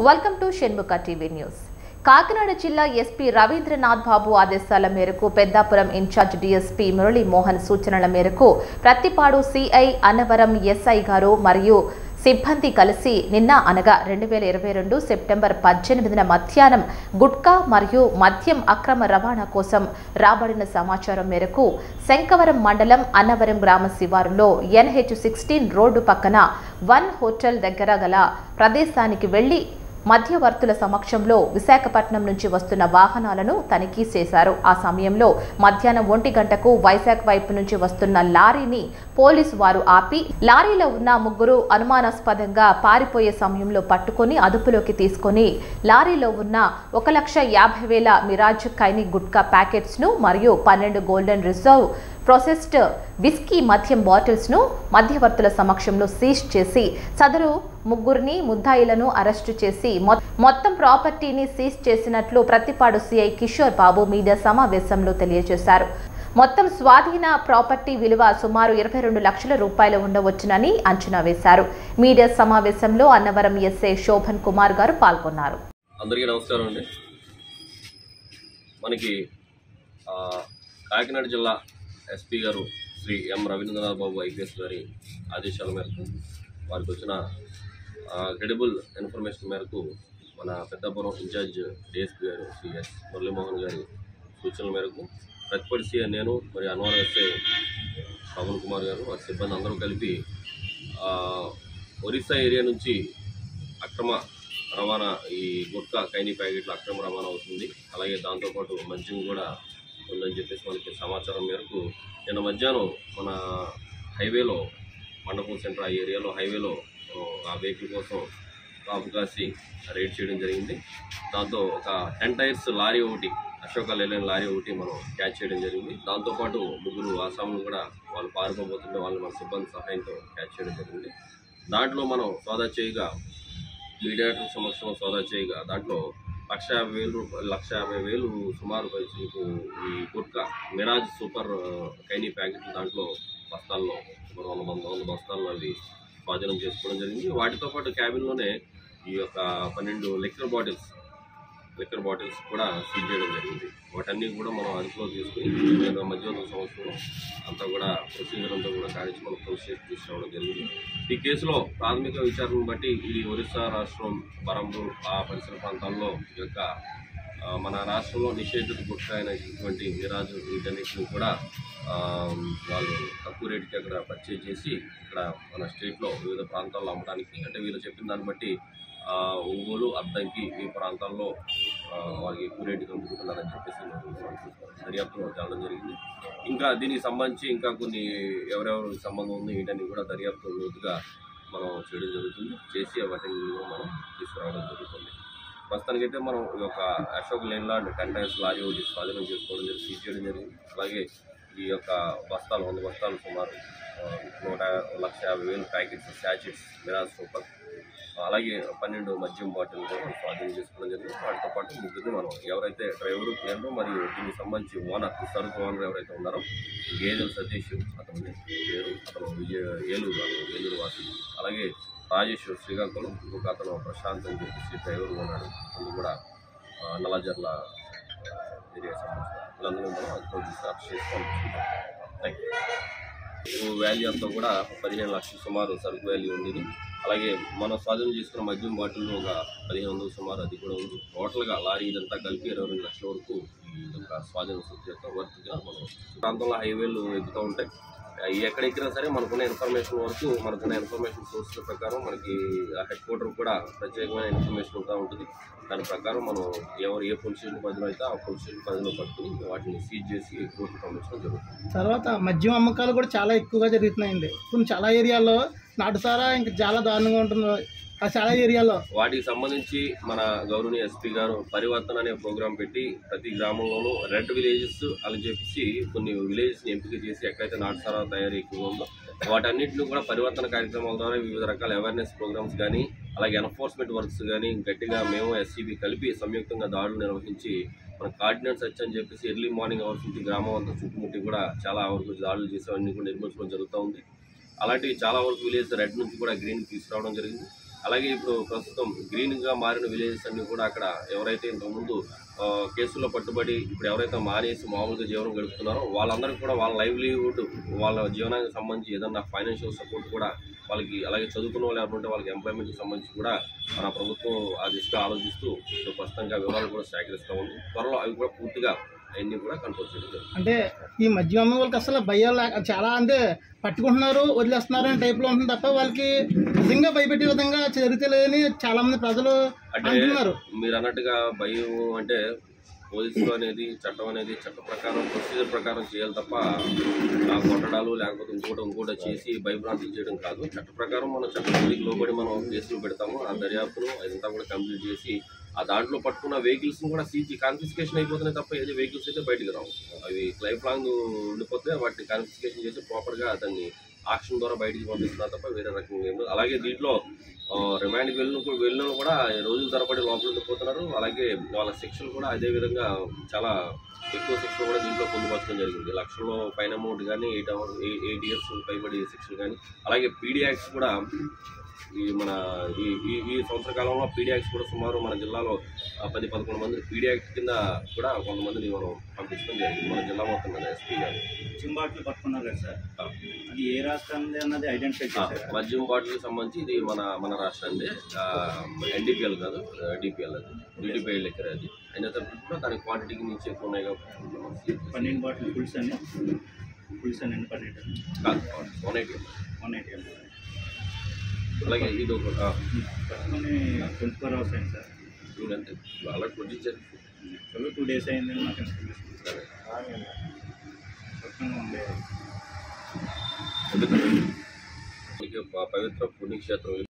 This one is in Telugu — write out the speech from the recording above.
Welcome to Shanmukha TV news Kakinada జిల్లా ఎస్పీ రవీంద్రనాథ్ బాబు ఆదేశాల మేరకు పెద్దాపురం ఇన్ఛార్జ్ డీఎస్పీ మురళీమోహన్ సూచనల మేరకు ప్రత్తిపాడు సిఐ అన్నవరం ఎస్ఐ గారు మరియు సిబ్బంది కలిసి నిన్న అనగా రెండు వేల ఇరవై రెండు సెప్టెంబర్ పద్దెనిమిదిన మధ్యాహ్నం గుట్కా మరియు మద్యం అక్రమ రవాణా కోసం రాబడిన సమాచారం మేరకు శంకవరం మండలం అన్నవరం గ్రామ శివారులో ఎన్హెచ్ సిక్స్టీన్ రోడ్డు పక్కన వన్ హోటల్ దగ్గర గల ప్రదేశానికి వెళ్లి మధ్యవర్తుల సమక్షంలో విశాఖపట్నం నుంచి వస్తున్న వాహనాలను తనిఖీ చేశారు ఆ సమయంలో మధ్యాహ్నం ఒంటి గంటకు వైజాగ్ వైపు నుంచి వస్తున్న లారీని పోలీసు వారు ఆపి లారీలో ఉన్న ముగ్గురు అనుమానాస్పదంగా పారిపోయే సమయంలో పట్టుకొని అదుపులోకి తీసుకొని లారీలో ఉన్న ఒక లక్ష యాభై వేల మిరాజ్ కైని గుట్కా ప్యాకెట్స్ ను మరియు పన్నెండు గోల్డెన్ రిజర్వ్ ప్రొసెస్డ్ విస్కీ మద్యం బాటిల్స్ ను మధ్యవర్తుల సమక్షంలో సీజ్ చేసి సదరు ముగ్గురిని ముద్దాయిలను అరెస్టు చేసి మొ- మొత్తం ప్రాపర్టీని సీజ్ చేసినట్లు ప్రతిపాడు సిఐ కిషోర్ బాబు మీడియా సమావేశంలో తెలియజేశారు మొత్తం స్వాధీన ప్రాపర్టీ విలువ సుమారు ఇరవై రెండు లక్షల రూపాయలు ఉండవచ్చునని అంచనా వేశారు మీడియా సమావేశంలో అన్నవరం ఎస్ఐ శోభన్ కుమార్ గారు పాల్గొన్నారు అందరికీ నమస్కారం అండి మనకి ఆ, కాకినాడ జిల్లా ఎస్పీ గారు శ్రీ ఎం రవీంద్రనాథ్ బాబు ఐపీఎస్ గారి ఆదేశాల మేరకు వారికి వచ్చిన క్రెడిబుల్ ఇన్ఫర్మేషన్ మేరకు మన పెద్దాపురం ఇన్ఛార్జ్ డిఎస్పీ గారు శ్రీ ఎస్ మురళీమోహన్ గారి సూచనల మేరకు ప్రతిపడిసి నేను మరి అన్వర్ ఎస్ఐ పవన్ కుమార్ గారు వారి సిబ్బంది అందరూ కలిపి ఆ, ఒరిస్సా ఏరియా నుంచి అక్రమ రవాణా ఈ గుట్కా కైనీ ప్యాకెట్లు అక్రమ రవాణా అవుతుంది అలాగే దాంతోపాటు మద్యం కూడా ఉందని చెప్పేసి మనకి సమాచారం మేరకు నిన్న మధ్యాహ్నం మన హైవేలో మండపం సెంటర్ ఆ ఏరియాలో హైవేలో ఆ, ఆ వెహికల్ కోసం కాపు కాసి రైడ్ చేయడం జరిగింది దాంతో ఒక టెన్ టైర్స్ లారీ ఒకటి అశోక లేలేని లారీ ఒకటి మనం క్యాచ్ చేయడం జరిగింది దాంతోపాటు ముగ్గురు ఆసాములు కూడా వాళ్ళు పారిపోబోతుంటే వాళ్ళు మన సిబ్బంది సహాయంతో క్యాచ్ చేయడం జరిగింది దాంట్లో మనం సోదా చేయగా మీడియేటర్ సమక్షంలో సోదా చేయగా దాంట్లో లక్ష యాభై వేలు రూపాయలు లక్ష యాభై వేలు సుమారు పైసలకు ఈ గుట్కా మిరాజ్ సూపర్ ఆ, కైనీ ప్యాకెట్లు దాంట్లో బస్తాల్లో సుమారు వంద వంద వంద బస్తాల్లో అవి స్వాధీనం చేసుకోవడం జరిగింది వాటితో పాటు క్యాబిన్లోనే ఈ యొక్క పన్నెండు లిక్కర్ బాటిల్స్ లిక్కర్ బాటిల్స్ కూడా సీజ్ చేయడం జరిగింది వాటన్నీ కూడా మనం అదుపులో తీసుకుని నేను మధ్యవర్తి సంవత్సరం అంతా కూడా ప్రొసీజర్ అంతా కూడా కాడించి మనం ప్రొసీజర్ తీసుకురావడం జరిగింది ఈ కేసులో ప్రాథమిక విచారణను బట్టి ఇది ఒరిస్సా రాష్ట్రం బరంపూర్ ఆ పరిసర ప్రాంతాల్లో ఈ యొక్క ఆ, మన రాష్ట్రంలో నిషేధిత గుట్కా అయినటువంటి మిరాజు వీటన్నిటిని కూడా ఆ, వాళ్ళు తక్కువ రేటుకి అక్కడ పర్చేజ్ చేసి ఇక్కడ మన స్టేట్లో వివిధ ప్రాంతాల్లో అమ్మడానికి అంటే వీళ్ళు చెప్పిన దాన్ని బట్టి ఆ, ఒంగోలు అద్దంకి ఈ ప్రాంతాల్లో ఆ, వాళ్ళకి ఎక్కువ రేటుకి అమ్ముకుంటున్నారని చెప్పేసి మేము దర్యాప్తులో తేలడం జరిగింది ఇంకా దీనికి సంబంధించి ఇంకా కొన్ని ఎవరెవరు సంబంధం ఉంది వీటన్ని కూడా దర్యాప్తు లోతుగా మనం చేయడం జరుగుతుంది చేసి వాటిని మనం తీసుకురావడం జరుగుతుంది ప్రస్తుతానికైతే మనం ఈ యొక్క అశోక్ లేన్లాండ్ కంటైనర్స్ లారీ ఒకటి స్వాధీనం చేసుకోవడం జరిగింది సీజ్ చేయడం జరిగింది అలాగే ఈ యొక్క బస్తాలు వంద బస్తాలు సుమారు ఆ, నూట లక్ష యాభై వేలు ప్యాకెట్స్ శాచెట్స్ మిరాజ్ సూపర్ అలాగే పన్నెండు మద్యం బాటిల్ కూడా మనం స్వాధీనం చేసుకోవడం జరిగింది వాటితో పాటు ముగ్గురిని మనం ఎవరైతే డ్రైవరు క్లీనరు మరియు దీనికి సంబంధించి ఓనర్ సరుకు ఓనర్ ఎవరైతే ఉన్నారో గేదెల సతీష్ అతని పేరు అతను విజయ ఏలూరు అతను ఏలూరు వాసి అలాగే రాజేష్ శ్రీకాకుళం ఇంకొక అతను ప్రశాంత్ అని చెప్పేసి డ్రైవర్ ఉన్నాడు అందుకు కూడా ఆ, నల్లజర్ల ఏరియా సంబంధించిన వీళ్ళందరూ మనం అదుపులో తీసి అరెస్ట్ చేసి పంపించుకుంటాం థ్యాంక్ యూ వాల్యూ అంతా కూడా పదిహేను లక్షల సుమారు సరుకు వాల్యూ ఉంది ఇది. అలాగే మనం స్వాధీనం చేసుకున్న మద్యం బాటిల్లో ఒక పదిహేను వందల సుమారు అది కూడా ఉంది టోటల్గా లారీ ఇదంతా కలిపి ఇరవై రెండు లక్షల వరకు ఈ యొక్క స్వాధీన సొత్తు యొక్క వర్త్గా మనం ప్రాంతంలో హైవేలు ఎక్కుతూ ఉంటాయి అవి ఎక్కడ ఎక్కినా సరే మనకున్న ఇన్ఫర్మేషన్ వరకు మనకున్న ఇన్ఫర్మేషన్ సోర్స్ ప్రకారం మనకి హెడ్ క్వార్టర్ కూడా ప్రత్యేకమైన ఇన్ఫర్మేషన్ ఉంటా ఉంటుంది దాని ప్రకారం మనం ఎవరు ఏ పోలీస్ స్టేషన్ పరిధిలో అయితే ఆ పోలీస్ స్టేషన్ పరిధిలో పట్టుకుని వాటిని సీజ్ చేసి కోర్టు పంపించడం జరుగుతుంది తర్వాత మద్యం అమ్మకాలు కూడా చాలా ఎక్కువగా జరుగుతున్నాయండి కొన్ని చాలా ఏరియాల్లో నాటుసారా ఇంకా చాలా దారుణంగా ఉంటుంది ఆ చాలా ఏరియాలో వాటికి సంబంధించి మన గౌరవనీయ ఎస్పీ గారు పరివర్తన అనే ప్రోగ్రాం పెట్టి ప్రతి గ్రామంలోనూ రెడ్ విలేజెస్ అని చెప్పేసి కొన్ని విలేజెస్ని ఎంపిక చేసి ఎక్కడైతే నాటుసారా తయారీ ఎక్కువగా ఉందో వాటన్నిటిని కూడా పరివర్తన కార్యక్రమాల ద్వారా వివిధ రకాల అవేర్నెస్ ప్రోగ్రామ్స్ కానీ అలాగే ఎన్ఫోర్స్మెంట్ వర్క్స్ కానీ గట్టిగా మేము ఎస్సీబీ కలిపి సంయుక్తంగా దాడులు నిర్వహించి మన కార్డినెంట్ సర్చ్ అని చెప్పేసి ఎర్లీ మార్నింగ్ అవర్స్ నుంచి గ్రామం అంతా చుట్టుముట్టి కూడా చాలా వరకు దాడులు చేసి అన్ని కూడా నిర్మించడం జరుగుతూ ఉంది అలాంటివి చాలా వరకు విలేజ్ రెడ్ నుంచి కూడా గ్రీన్ తీసుకురావడం జరిగింది అలాగే ఇప్పుడు ప్రస్తుతం గ్రీన్గా మారిన విలేజెస్ అన్ని కూడా అక్కడ ఎవరైతే ఇంతకుముందు ఆ, కేసుల్లో పట్టుబడి ఇప్పుడు ఎవరైతే మానేసి మామూలుగా జీవనం గడుపుతున్నారో వాళ్ళందరికీ కూడా వాళ్ళ లైవ్లీహుడ్ వాళ్ళ జీవనానికి సంబంధించి ఏదన్నా ఫైనాన్షియల్ సపోర్ట్ కూడా వాళ్ళకి అలాగే చదువుకున్న వాళ్ళు ఎవరుంటే వాళ్ళకి ఎంప్లాయ్మెంట్కి సంబంధించి కూడా మన ప్రభుత్వం ఆ దిశగా ఆలోచిస్తూ ఇప్పుడు ప్రస్తుతంగా వివరాలు కూడా సేకరిస్తూ ఉంది త్వరలో అవి కూడా పూర్తిగా అవన్నీ కూడా కంట్రోల్ చేయడం జరుగుతుంది. అంటే ఈ మద్యం అమ్మే వాళ్ళకి అసలు భయం లేక చాలా అంటే పట్టుకుంటున్నారు వదిలేస్తున్నారు అనే టైప్లో ఉంటుంది తప్ప వాళ్ళకి నిజంగా భయపెట్టే విధంగా చరిత్రలేని చాలా మంది ప్రజలు అంటే అంటున్నారు మీరు అన్నట్టుగా భయం అంటే పోలీసులు అనేది చట్టం అనేది చట్ట ప్రకారం ప్రొసీజర్ ప్రకారం చేయాలి తప్ప ఆ కొట్టడాలు లేకపోతే ఇంకోటి ఇంకోటి చేసి భయభ్రాంతులు చేయడం కాదు చట్ట ప్రకారం మనం చట్టానికి లోబడి మనం కేసులు పెడతాము ఆ దర్యాప్తును అదంతా కూడా కంప్లీట్ చేసి ఆ దాంట్లో పట్టుకున్న వెహికల్స్ కూడా సీజీ కాన్ఫిస్కేషన్ అయిపోతున్నాయి తప్ప ఏది వెహికల్స్ అయితే బయటకు రావు అవి లైఫ్ లాంగ్ ఉండిపోతే వాటిని కాన్ఫిస్కేషన్ చేసి ప్రాపర్గా దాన్ని ఆక్షన్ ద్వారా బయటికి పంపిస్తున్నారు తప్ప వేరే రకంగా ఏం లేదు అలాగే దీంట్లో ఆ, రిమాండ్కి వెళ్ళిన వెళ్ళిన వాళ్ళు కూడా రోజుల తరబడి లోపల ఉండిపోతున్నారు అలాగే వాళ్ళ శిక్షలు కూడా అదే విధంగా చాలా ఎక్కువ శిక్షలు కూడా దీంట్లో పొందుపరచడం జరిగింది లక్షల్లో పైన అమౌంట్ కానీ ఎయిట్ అవర్ ఎయిట్ ఇయర్స్ పైబడి శిక్షలు కానీ అలాగే పీడియాక్స్ కూడా ఈ మన ఈ ఈ ఈ సంవత్సర కాలంలో పీడియాక్స్ కూడా సుమారు మన జిల్లాలో ఆ, పది పదకొండు మంది పీడియాక్స్ కింద కూడా కొంతమందిని మనం పంపించడం జరిగింది మన జిల్లా మొత్తం మీద ఎస్పీ గారు చింబాట్లు పట్టుకున్నారు కదా సార్ ఆ. అది ఏ రాష్ట్రానికి అన్నది ఐడెంటిఫై ఆ, చేశారు మద్యం బాటిల్కి సంబంధించి ఇది మన మన రాష్ట్రానికి ఎన్డీపీఎల్ కాదు డిపిఎల్ అది డిటిపిఎల్ లెక్కర అది అయిన తర్వాత కూడా దాని క్వాంటిటీకి నుంచి ఎక్కువ ఉన్నాయి కాబట్టి పన్నెండు బాటిల్ పులుసు అని పులుసు అని ఎన్ని పన్నెండు కాదు వన్ ఎయిటీ వన్ ఎయిటీ అలాగే ఇది ఒక ఆ, పట్టుకొని ట్వంటీ ఫోర్ అవర్స్ అయింది సార్ ఇదంతే అలా కొట్టించారు చలో టూ డేస్ అయింది నాకు ఇన్ఫర్మేషన్ సరే. పక్కన ఉండే ఎందుకంటే మనకి ప- పవిత్ర పుణ్యక్షేత్రం